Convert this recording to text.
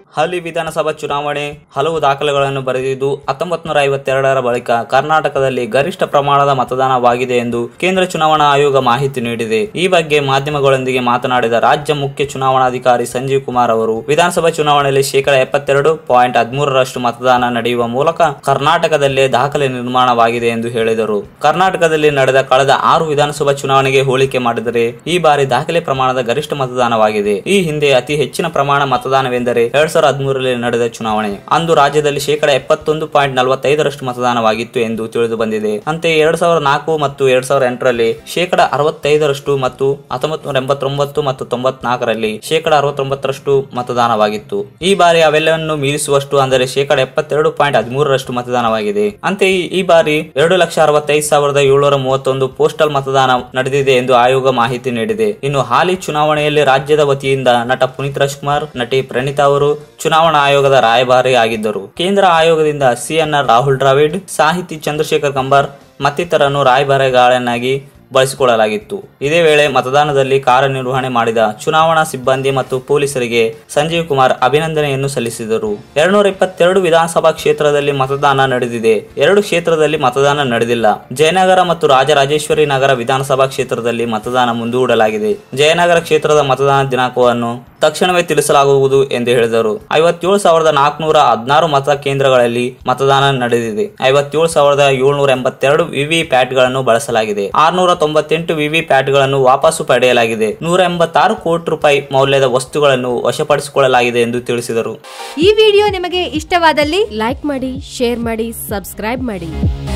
ಹಾಲಿ ವಿಧಾನಸಭಾ ಚುನಾವಣೆ ಹಲವು ದಾಖಲೆಗಳನ್ನು ಬರೆದಿದ್ದು ಹತ್ತೊಂಬತ್ತು ನೂರ ಐವತ್ತೆರಡರ ಬಳಿಕ ಕರ್ನಾಟಕದಲ್ಲಿ ಗರಿಷ್ಠ ಪ್ರಮಾಣದ ಮತದಾನವಾಗಿದೆ ಎಂದು ಕೇಂದ್ರ ಚುನಾವಣಾ ಆಯೋಗ ಮಾಹಿತಿ ನೀಡಿದೆ ಈ ಬಗ್ಗೆ ಮಾಧ್ಯಮಗಳೊಂದಿಗೆ ಮಾತನಾಡಿದ ರಾಜ್ಯ ಮುಖ್ಯ ಚುನಾವಣಾಧಿಕಾರಿ ಸಂಜೀವ್ ಕುಮಾರ್ ಅವರು ವಿಧಾನಸಭಾ ಚುನಾವಣೆಯಲ್ಲಿ ಶೇಕಡ ಎಪ್ಪತ್ತೆರಡು ಪಾಯಿಂಟ್ ಹದಿಮೂರರಷ್ಟು ಮತದಾನ ನಡೆಯುವ ಮೂಲಕ ಕರ್ನಾಟಕದಲ್ಲೇ ದಾಖಲೆ ನಿರ್ಮಾಣವಾಗಿದೆ ಎಂದು ಹೇಳಿದರು ಕರ್ನಾಟಕದಲ್ಲಿ ನಡೆದ ಕಳೆದ ಆರು ವಿಧಾನಸಭಾ ಚುನಾವಣೆಗೆ ಹೋಲಿಕೆ ಮಾಡಿದರೆ ಈ ಬಾರಿ ದಾಖಲೆ ಪ್ರಮಾಣದ ಗರಿಷ್ಠ ಮತದಾನವಾಗಿದೆ ಈ ಹಿಂದೆ ಅತಿ ಹೆಚ್ಚಿನ ಪ್ರಮಾಣ ಮತದಾನವೆಂದರೆ ಎರಡ್ ಸಾವಿರದ ಹದಿಮೂರರಲ್ಲಿ ನಡೆದ ಚುನಾವಣೆ ಅಂದು ರಾಜ್ಯದಲ್ಲಿ ಶೇಕಡ ಎಪ್ಪತ್ತೊಂದು ಪಾಯಿಂಟ್ ನಲವತ್ತೈದರಷ್ಟು ಮತದಾನವಾಗಿತ್ತು ಎಂದು ತಿಳಿದು ಬಂದಿದೆ ಅಂತೆಯೇ ಎರಡ್ ಸಾವಿರದ ನಾಲ್ಕು ಮತ್ತು ಎರಡ್ ಸಾವಿರದ ಎಂಟರಲ್ಲಿ ಶೇಕಡ ಅರವತ್ತೈದರಷ್ಟು ಮತ್ತು ಹತ್ತೊಂಬತ್ತು ನೂರ ಎಂಬತ್ತೊಂಬತ್ತು ಮತ್ತು ತೊಂಬತ್ನಾಲ್ಕರಲ್ಲಿ ಶೇಕಡ ಅರವತ್ತೊಂಬತ್ತರಷ್ಟು ಮತದಾನವಾಗಿತ್ತು ಈ ಬಾರಿ ಅವೆಲ್ಲವನ್ನು ಮೀರಿಸುವಷ್ಟು ಅಂದರೆ ಶೇಕಡ ಎಪ್ಪತ್ತೆರಡು ಪಾಯಿಂಟ್ ಹದಿಮೂರರಷ್ಟು ಮತದಾನವಾಗಿದೆ ಅಂತೆಯೇ ಈ ಬಾರಿ ಎರಡು ಲಕ್ಷ ಅರವತ್ತೈದು ಸಾವಿರದ ಏಳ್ನೂರ ಮೂವತ್ತೊಂದು ಪೋಸ್ಟಲ್ ಮತದಾನ ನಡೆದಿದೆ ಎಂದು ಆಯೋಗ ಮಾಹಿತಿ ನೀಡಿದೆ ಇನ್ನು ಹಾಲಿ ಚುನಾವಣೆಯಲ್ಲಿ ರಾಜ್ಯದ ವತಿಯಿಂದ ನಟ ಪುನೀತ್ ರಾಜ್ಕುಮಾರ್ ನಟಿ ಪ್ರಣೀತಾ ಅವರು ಚುನಾವಣಾ ಆಯೋಗದ ರಾಯಭಾರಿ ಆಗಿದ್ದರು ಕೇಂದ್ರ ಆಯೋಗದಿಂದ ಸಿಎನ್ಆರ್ ರಾಹುಲ್ ದ್ರಾವಿಡ್ ಸಾಹಿತಿ ಚಂದ್ರಶೇಖರ್ ಕಂಬಾರ್ ಮತ್ತಿತರನ್ನು ರಾಯಭಾರಿಗಳನ್ನಾಗಿ ಬಳಸಿಕೊಳ್ಳಲಾಗಿತ್ತು ಇದೇ ವೇಳೆ ಮತದಾನದಲ್ಲಿ ಕಾರ್ಯನಿರ್ವಹಣೆ ಮಾಡಿದ ಚುನಾವಣಾ ಸಿಬ್ಬಂದಿ ಮತ್ತು ಪೊಲೀಸರಿಗೆ ಸಂಜೀವ್ ಕುಮಾರ್ ಅಭಿನಂದನೆಯನ್ನು ಸಲ್ಲಿಸಿದರು ಎರಡ್ನೂರ ಇಪ್ಪತ್ತೆರಡು ವಿಧಾನಸಭಾ ಕ್ಷೇತ್ರದಲ್ಲಿ ಮತದಾನ ನಡೆದಿದೆ ಎರಡು ಕ್ಷೇತ್ರದಲ್ಲಿ ಮತದಾನ ನಡೆದಿಲ್ಲ ಜಯನಗರ ಮತ್ತು ರಾಜರಾಜೇಶ್ವರಿ ನಗರ ವಿಧಾನಸಭಾ ಕ್ಷೇತ್ರದಲ್ಲಿ ಮತದಾನ ಮುಂದೂಡಲಾಗಿದೆ ಜಯನಗರ ಕ್ಷೇತ್ರದ ಮತದಾನ ದಿನಾಂಕವನ್ನು ತಕ್ಷಣವೇ ತಿಳಿಸಲಾಗುವುದು ಎಂದು ಹೇಳಿದರು ಐವತ್ತೇಳು ಸಾವಿರದ ನಾಲ್ಕುನೂರ ಹದಿನಾರು ಮತ ಕೇಂದ್ರಗಳಲ್ಲಿ ಮತದಾನ ನಡೆದಿದೆ ಐವತ್ತೇಳು ಸಾವಿರದ ಏಳ್ನೂರ ಎಂಬತ್ತೆರಡು ವಿವಿ ಪ್ಯಾಟ್ಗಳನ್ನು ಬಳಸಲಾಗಿದೆ ಆರ್ನೂರ ತೊಂಬತ್ತೆಂಟು ವಿವಿ ಪ್ಯಾಟ್ಗಳನ್ನು ವಾಪಸ್ಸು ಪಡೆಯಲಾಗಿದೆ ನೂರ ಎಂಬತ್ತಾರು ಕೋಟಿ ರೂಪಾಯಿ ಮೌಲ್ಯದ ವಸ್ತುಗಳನ್ನು ವಶಪಡಿಸಿಕೊಳ್ಳಲಾಗಿದೆ ಎಂದು ತಿಳಿಸಿದರು ಈ ವಿಡಿಯೋ ನಿಮಗೆ ಇಷ್ಟವಾದಲ್ಲಿ ಲೈಕ್ ಮಾಡಿ ಶೇರ್ ಮಾಡಿ ಸಬ್ಸ್ಕ್ರೈಬ್ ಮಾಡಿ